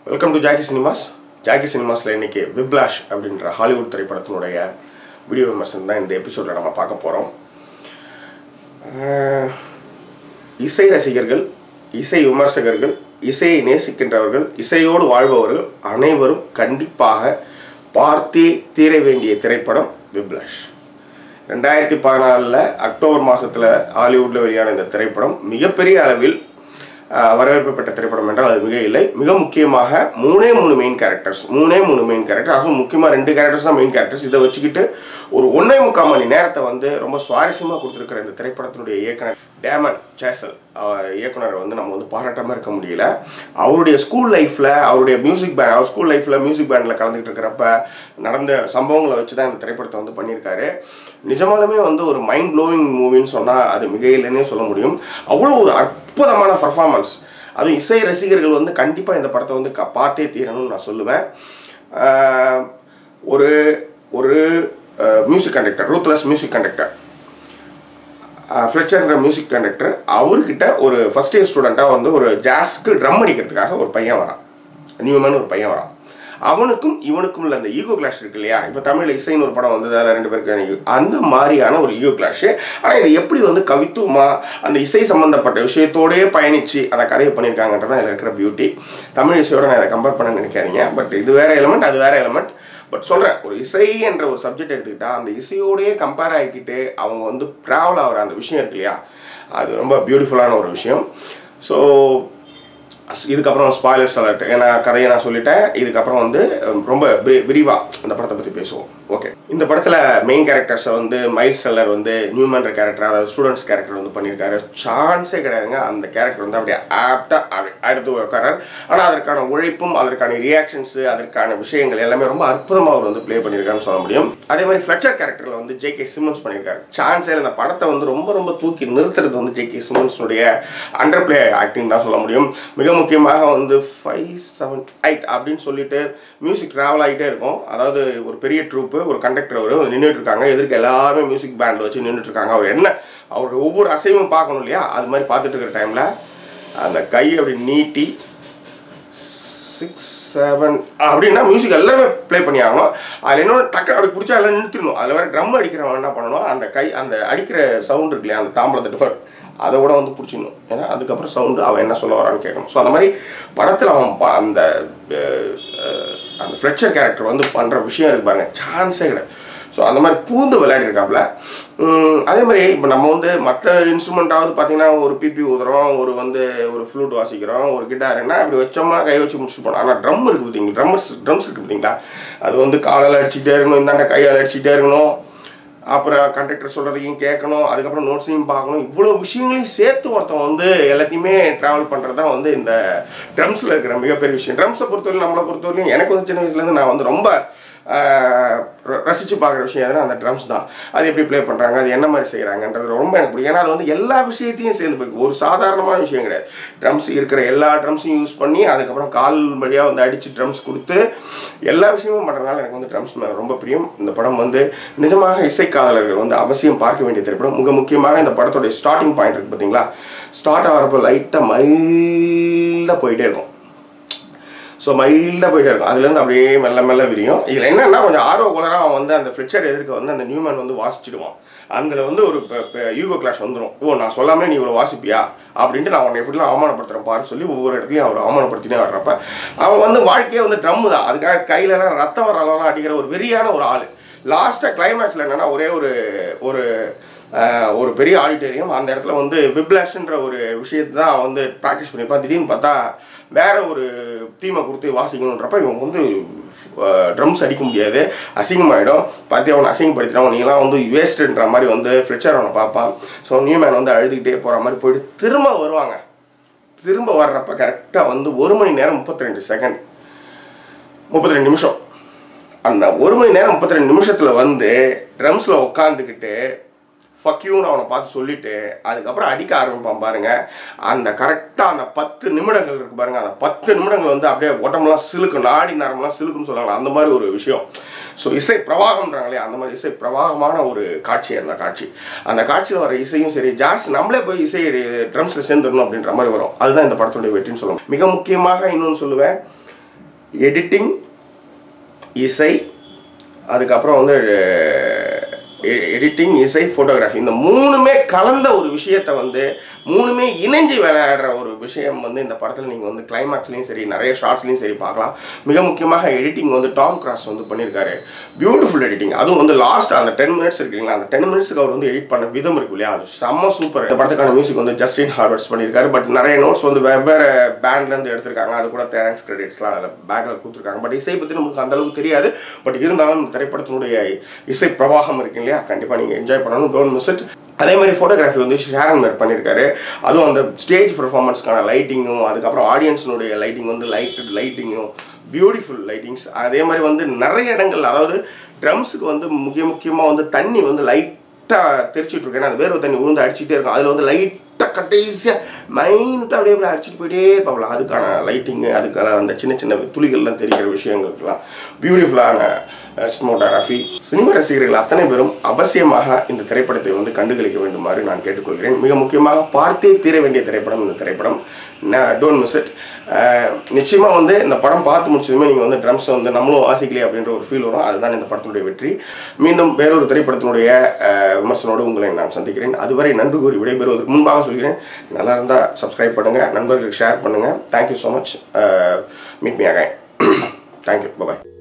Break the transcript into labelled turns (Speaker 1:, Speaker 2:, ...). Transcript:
Speaker 1: Welcome to Jackie cinemas Jackie சினிமாஸில் இன்னைக்கு Whiplash அப்படின்ற ஹாலிவுட் திரைப்படத்தினுடைய வீடியோ விமர்சனம் தான் இந்த எபிசோடில் நம்ம பார்க்க போகிறோம் இசை ரசிகர்கள் இசை விமர்சகர்கள் இசையை நேசிக்கின்றவர்கள் இசையோடு வாழ்பவர்கள் அனைவரும் கண்டிப்பாக பார்த்தே தீர வேண்டிய திரைப்படம் விப்லாஷ் ரெண்டாயிரத்தி பதினாலில் அக்டோபர் மாதத்தில் ஹாலிவுட்டில் வெளியான இந்த திரைப்படம் மிகப்பெரிய அளவில் ஆஹ், வரவேற்பு பெற்ற திரைப்படம் என்றால் அது மிக இல்லை மிக முக்கியமாக மூணே மூணு மெயின் கேரக்டர்ஸ் மூணே மூணு மெயின் கேரக்டர் அதுவும் முக்கியமாக ரெண்டு கேரக்டர்ஸ் தான் மெயின் கேரக்டர்ஸ் இதை வச்சுக்கிட்டு ஒரு ஒன்றே முக்கால் மணி நேரத்தை வந்து ரொம்ப சுவாரஸ்யமாக கொடுத்துருக்கிற இந்த திரைப்படத்தினுடைய இயக்குனர் டேமன் சேசல் அவர் இயக்குனரை வந்து நம்ம வந்து பாராட்டாமல் இருக்க முடியல அவருடைய ஸ்கூல் லைஃப்பில் அவருடைய மியூசிக் பேண்ட் அவர் ஸ்கூல் லைஃப்பில் மியூசிக் பேண்டில் கலந்துக்கிட்டு இருக்கிறப்ப நடந்த சம்பவங்களை வச்சு தான் இந்த திரைப்படத்தை வந்து பண்ணியிருக்காரு நிஜமாலுமே வந்து ஒரு மைண்ட் ப்ளோவிங் மூவின்னு சொன்னால் அது மிக இல்லைன்னே சொல்ல முடியும் அவ்வளோ ஒரு அற்புதமான பர்ஃபார்மன்ஸ் அதுவும் இசை ரசிகர்கள் வந்து கண்டிப்பாக இந்த படத்தை வந்து க பார்த்தே தீரணும்னு நான் சொல்லுவேன் ஆஹ் ஒரு ஒரு music conductor ruthless music conductor ஃப்ளெச்சர்ன்ற மியூசிக் கண்டக்டர் அவர்கிட்ட ஒரு ஃபஸ்ட் இயர் ஸ்டூடெண்ட்டாக வந்து ஒரு ஜாஸ்க்கு ட்ரம் அடிக்கிறதுக்காக ஒரு பையன் வரான் நியூமன் ஒரு பையன் வரான் அவனுக்கும் இவனுக்கும் உள்ள அந்த ஈகோ கிளாஷ் இருக்கு இல்லையா இப்போ தமிழில் இசைன்னு ஒரு படம் வந்து அதில் ரெண்டு பேருக்கு ego. அந்த மாதிரியான ஒரு ஈகோ கிளாஷ் ஆனால் இது எப்படி வந்து கவித்துவமா அந்த இசை சம்மந்தப்பட்ட விஷயத்தோடயே பயணிச்சு அந்த கதையை பண்ணியிருக்காங்கன்றது அதில் இருக்கிற பியூட்டி தமிழ் இசையோட நான் இதை கம்பேர் பண்ண நினைக்காதீங்க பட் இது வேற எலமெண்ட் அது வேற எலமெண்ட் பட் சொல்கிறேன் ஒரு இசை என்ற ஒரு சப்ஜெக்ட் எடுத்துக்கிட்டா அந்த இசையோடயே கம்பேர் ஆகிக்கிட்டு அவங்க வந்து ட்ராவல் ஆகிற அந்த விஷயம் இருக்கு இல்லையா அது ரொம்ப பியூட்டிஃபுல்லான ஒரு விஷயம் ஸோ இதுக்கப்புறம் ஸ்பாய்லர்ஸ் அலர்ட் ஏன்னா கதையை நான் சொல்லிட்டேன் இதுக்கப்புறம் வந்து அஹ், ரொம்ப விரிவாக இந்த படத்தை பற்றி பேசுவோம் ஓகே இந்த படத்தில் மெயின் கேரக்டர்ஸை வந்து மைல் செல்லர் வந்து நியூமன்ற கேரக்டர் அதாவது ஸ்டூடெண்ட்ஸ் கேரக்டர் வந்து பண்ணியிருக்காரு சான்ஸே கிடையாதுங்க அந்த கேரக்டர் வந்து அப்படியே ஆப்டாக அடுத்து உட்காரார் ஆனால் அதற்கான உழைப்பும் அதற்கான ரியாக்ஷன்ஸு அதற்கான விஷயங்கள் எல்லாமே ரொம்ப அற்புதமாக அவர் வந்து ப்ளே பண்ணியிருக்காருன்னு சொல்ல முடியும் அதே மாதிரி ஃப்ளெச்சர் கேரக்டரில் வந்து ஜே கே சிம்மன்ஸ் பண்ணியிருக்காரு சான்ஸே இல்லை இந்த படத்தை வந்து ரொம்ப ரொம்ப தூக்கி நிறுத்துறது வந்து ஜே கே சிம்மன்ஸுடைய அண்டர் பிளே ஆக்டிங் தான் சொல்ல முடியும் மிக முக்கியமாக வந்து ஃபைவ் செவன் எயிட் அப்படின்னு சொல்லிட்டு மியூசிக் ட்ராவல் ஆகிட்டே இருக்கும் அதாவது ஒரு பெரிய ட்ரூப்பு ஒரு கண்டக்டர் அவர் நின்றுட்டு இருக்காங்க எதிர்க்க எல்லாருமே மியூசிக் பேண்ட் வச்சு நின்றுட்டு இருக்காங்க அவர் என்ன அவருடைய ஒவ்வொரு அசைவும் பார்க்கணும் இல்லையா அது மாதிரி பார்த்துட்டு இருக்கிற டைமில் அந்த கை அப்படி நீட்டி சிக்ஸ் செவன் அப்படின்னா மியூசிக் எல்லாமே ப்ளே பண்ணி ஆகணும் அதில் இன்னொன்று டக்கு அப்படி பிடிச்சா எல்லாம் நிறுத்திடணும் அதில் வேறு ட்ரம் அடிக்கிறவன் என்ன பண்ணணும் அந்த கை அந்த அடிக்கிற சவுண்ட் இருக்கு இல்லையா அந்த தாம்பளத்தட்டு அதை கூட வந்து பிடிச்சிடணும் ஏன்னா அதுக்கப்புறம் சவுண்டு அவன் என்ன சொல்ல வரான்னு கேட்கணும் ஸோ அந்த மாதிரி படத்தில் அவன் ப- அந்த அஹ், அஹ், அந்த ஃப்ளெக்சர் கேரக்டர் வந்து பண்ணுற விஷயம் இருக்கு பாருங்க சான்ஸே கிடையாது ஸோ அந்த மாதிரி பூந்து விளையாடிருக்காப்புல உம், அதே மாதிரி இப்போ நம்ம வந்து மற்ற இன்ஸ்ட்ருமெண்ட்டாவது பார்த்தீங்கன்னா ஒரு பிபி ஊதுறோம் ஒரு வந்து ஒரு ஃப்ளூட் வாசிக்கிறோம் ஒரு கிட்டாருன்னா அப்படி வச்சோம்னா கை வச்சு முடிச்சுட்டு போனோம் ஆனால் ட்ரம் இருக்குது பார்த்தீங்களா ட்ரம்ஸ் ட்ரம்ஸ் இருக்குது பார்த்தீங்களா அது வந்து காலால் அடிச்சுட்டே இருக்கணும் இந்தாண்ட கையால் அடிச்சுட்டே இருக்கணும் அப்புறம் கண்டக்டர் சொல்கிறதையும் கேட்கணும் அதுக்கப்புறம் நோட்ஸையும் பார்க்கணும் இவ்வளோ விஷயங்களையும் சேர்த்து ஒருத்தன் வந்து எல்லாத்தையுமே ட்ராவல் பண்ணுறது தான் வந்து இந்த ட்ரம்ஸில் இருக்கிற மிகப்பெரிய விஷயம் ட்ரம்ஸை பொறுத்தவரையும் நம்மளை பொறுத்தவரையும் எனக்கு வந்து சின்ன வயசுலேருந்து நான் வந்து ரொம்ப ஆஹ், ர- ரசிச்சு பார்க்குற விஷயம் எதுனா அந்த ட்ரம்ஸ் தான் அது எப்படி ப்ளே பண்ணுறாங்க அது என்ன மாதிரி செய்கிறாங்கன்றது ரொம்ப எனக்கு பிடிக்கும் ஏன்னா அது வந்து எல்லா விஷயத்தையும் சேர்ந்து போய் ஒரு சாதாரணமான விஷயம் கிடையாது ட்ரம்ஸ் இருக்கிற எல்லா ட்ரம்ஸையும் யூஸ் பண்ணி அதுக்கப்புறம் கால் வழியாக வந்து அடித்து ட்ரம்ஸ் கொடுத்து எல்லா விஷயமும் பண்ணுறதுனால எனக்கு வந்து ட்ரம்ஸ் மேலே ரொம்ப பிரியம் இந்த படம் வந்து நிஜமாக இசைக்காதலர்கள் வந்து அவசியம் பார்க்க வேண்டிய திரைப்படம் மிக முக்கியமாக இந்த படத்தோடைய ஸ்டார்டிங் பாயிண்ட் இருக்குது பார்த்தீங்களா ஸ்டார்ட் ஆகிறப்போ லைட்டாக மைல்டாக போயிட்டே இருக்கும் ஸோ மைல்டாக போயிட்டே இருக்கும் அதுலேருந்து அப்படியே மெல்ல மெல்ல விரியும் இதில் என்னன்னா கொஞ்சம் ஆர்வ குளராக அவன் வந்து அந்த ஃப்ரிட்சர் எதிர்க்க வந்து அந்த நியூமேன் வந்து வாசிச்சிடுவான் அதில் வந்து ஒரு யூகோ கிளாஷ் வந்துடும் ஓ நான் சொல்லாமலே நீ இவ்வளோ வாசிப்பியா அப்படின்ட்டு நான் அவனை எப்படிலாம் அவமானப்படுத்துகிறேன் பாரு சொல்லி ஒவ்வொரு இடத்துலையும் அவர் அவமானப்படுத்தினே வர்றப்ப அவன் வந்து வாழ்க்கையே வந்து ட்ரம்மு தான் அதுக்காக கையிலலாம் ரத்தம் வர அளவுலாம் அடிக்கிற ஒரு வெறியான ஒரு ஆள் லாஸ்ட்டாக கிளைமேக்ஸில் என்னென்னா ஒரே ஒரு ஒரு ஆஹ், ஒரு பெரிய ஆடிட்டோரியம் அந்த இடத்துல வந்து விப்லாஷ்ன்ற ஒரு விஷயத்தை தான் அவன் வந்து ப்ராக்டிஸ் பண்ணியிருப்பான் திடீர்னு பார்த்தா வேற ஒரு தீமை கொடுத்து வாசிக்கணுன்றப்ப இவன் வந்து ட்ரம்ஸ் அடிக்க முடியாது அசிங்கமாயிடும் பார்த்து அவனை அசிங்கப்படுத்திட்டான் நீலாம் வந்து வேஸ்ட்டுன்ற மாதிரி வந்து ஃப்ளெச்சர் அவனை பார்ப்பான் ஸோ நியூமேன் வந்து அழுதுகிட்டே போகிற மாதிரி போயிட்டு திரும்ப வருவாங்க திரும்ப வர்றப்ப கரெக்டாக வந்து ஒரு மணி நேரம் முப்பத்தி ரெண்டு செகண்ட் முப்பத்தி ரெண்டு நிமிஷம் அந்த ஒரு மணி நேரம் முப்பத்தி ரெண்டு நிமிஷத்தில் வந்து ட்ரம்ஸில் உட்காந்துக்கிட்டு ஃபக்யூன்னு அவனை பார்த்து சொல்லிட்டு அதுக்கப்புறம் அடிக்க ஆரம்பிப்பான் பாருங்க அந்த கரெக்டாக அந்த பத்து நிமிடங்கள் இருக்கு பாருங்க அந்த பத்து நிமிடங்கள் வந்து அப்படியே உடம்புலாம் சிலுக்கும் நாடி நரம்பெல்லாம் சிலுக்குன்னு சொல்லுவாங்க அந்த மாதிரி ஒரு விஷயம் ஸோ இசை பிரவாகம்ன்றாங்களே அந்த மாதிரி இசை பிரவாகமான ஒரு காட்சி அந்த காட்சி அந்த காட்சியில் வர இசையும் சரி ஜாஸ் நம்மளே போய் இசை ட்ரம்ஸில் சேர்ந்துடணும் அப்படின்ற மாதிரி வரும் அதுதான் இந்த படத்துடைய வெற்றின்னு சொல்லுவோம் மிக முக்கியமாக இன்னொன்று சொல்லுவேன் எடிட்டிங் இசை அதுக்கப்புறம் வந்து எடிட்டிங் இசை ஃபோட்டோகிராஃபி இந்த மூணுமே கலந்த ஒரு விஷயத்தை வந்து மூணுமே இணைஞ்சு விளையாடுற ஒரு விஷயம் வந்து இந்த படத்தில் நீங்கள் வந்து கிளைமேக்ஸ்லையும் சரி நிறைய ஷார்ட்ஸ்லையும் சரி பார்க்கலாம் மிக முக்கியமாக எடிட்டிங் வந்து டாம் கிராஸ் வந்து பண்ணியிருக்காரு பியூட்டிஃபுல் எடிட்டிங் அதுவும் வந்து லாஸ்ட் அந்த டென் மினிட்ஸ் இருக்கு இல்லைங்களா அந்த டென் மினிட்ஸ்க்கு அவர் வந்து எடிட் பண்ண விதம் இருக்கு இல்லையா அது செம்ம சூப்பர் இந்த படத்துக்கான மியூசிக் வந்து ஜஸ்டின் ஹார்வர்ட்ஸ் பண்ணியிருக்காரு பட் நிறைய நோட்ஸ் வந்து வெவ்வேறு பேண்ட்லேருந்து எடுத்திருக்காங்க அது கூட தேங்க்ஸ் கிரெடிட்ஸ்லாம் அதில் பேக்கில் கொடுத்துருக்காங்க பட் இசை பற்றி நமக்கு அந்த அளவுக்கு தெரியாது பட் இருந்தாலும் இந்த திரைப்படத்தினுடைய இசை பிரவாகம் இருக்கு இல்லையா கண்டிப்பாக நீங்கள் என்ஜாய் பண்ணணும் டோன்ட் மிஸ் இட் அதே மாதிரி ஃபோட்டோகிராஃபி வந்து ஷேரன் மேர் பண்ணியிருக்காரு அதுவும் அந்த ஸ்டேஜ் பெர்ஃபார்மன்ஸ்க்கான லைட்டிங்கும் அதுக்கப்புறம் ஆடியன்ஸினுடைய லைட்டிங் வந்து லைட்டட் லைட்டிங்கும் பியூட்டிஃபுல் லைட்டிங்ஸ் அதே மாதிரி வந்து நிறைய இடங்கள் அதாவது ட்ரம்ஸுக்கு வந்து முக்கிய முக்கியமாக வந்து தண்ணி வந்து லைட்டாக தெரிச்சிட்டு இருக்கேன் அந்த வேர்வை தண்ணி உழுந்து அடிச்சுட்டே இருக்கும் அதில் வந்து லைட்டாக கடைசியாக மைனூட்டாக அப்படியே அப்படியே அடிச்சுட்டு போயிட்டே இருப்பாங்களா அதுக்கான லைட்டிங்கு அதுக்கான அந்த சின்ன சின்ன துளிகள்லாம் தெரிகிற விஷயங்களுக்கெல்லாம் பியூட்டிஃபுல்லான சினிமோட்டோகிராஃபி சினிமா ரசிகர்கள் அத்தனை பேரும் அவசியமாக இந்த திரைப்படத்தை வந்து கண்டுகளிக்க வேண்டுமாறு நான் கேட்டுக்கொள்கிறேன் மிக முக்கியமாக பார்த்தே தீர வேண்டிய திரைப்படம் இந்த திரைப்படம் டோன்ட் மிஸ் இட் நிச்சயமாக வந்து இந்த படம் பார்த்து முடிச்சதுமே நீங்கள் வந்து ட்ரம்ஸ் வந்து நம்மளும் வாசிக்கலையே அப்படின்ற ஒரு ஃபீல் வரும் அதுதான் இந்த படத்தினுடைய வெற்றி மீண்டும் வேறொரு திரைப்படத்தினுடைய அஹ், விமர்சனோடு உங்களை நான் சந்திக்கிறேன் அதுவரை நன்றி கூறி விடைபெறுவதற்கு முன்பாக சொல்கிறேன் நல்லா இருந்தால் சப்ஸ்கிரைப் பண்ணுங்கள் நண்பர்களுக்கு ஷேர் பண்ணுங்கள் thank you so much meet me again thank you பாய்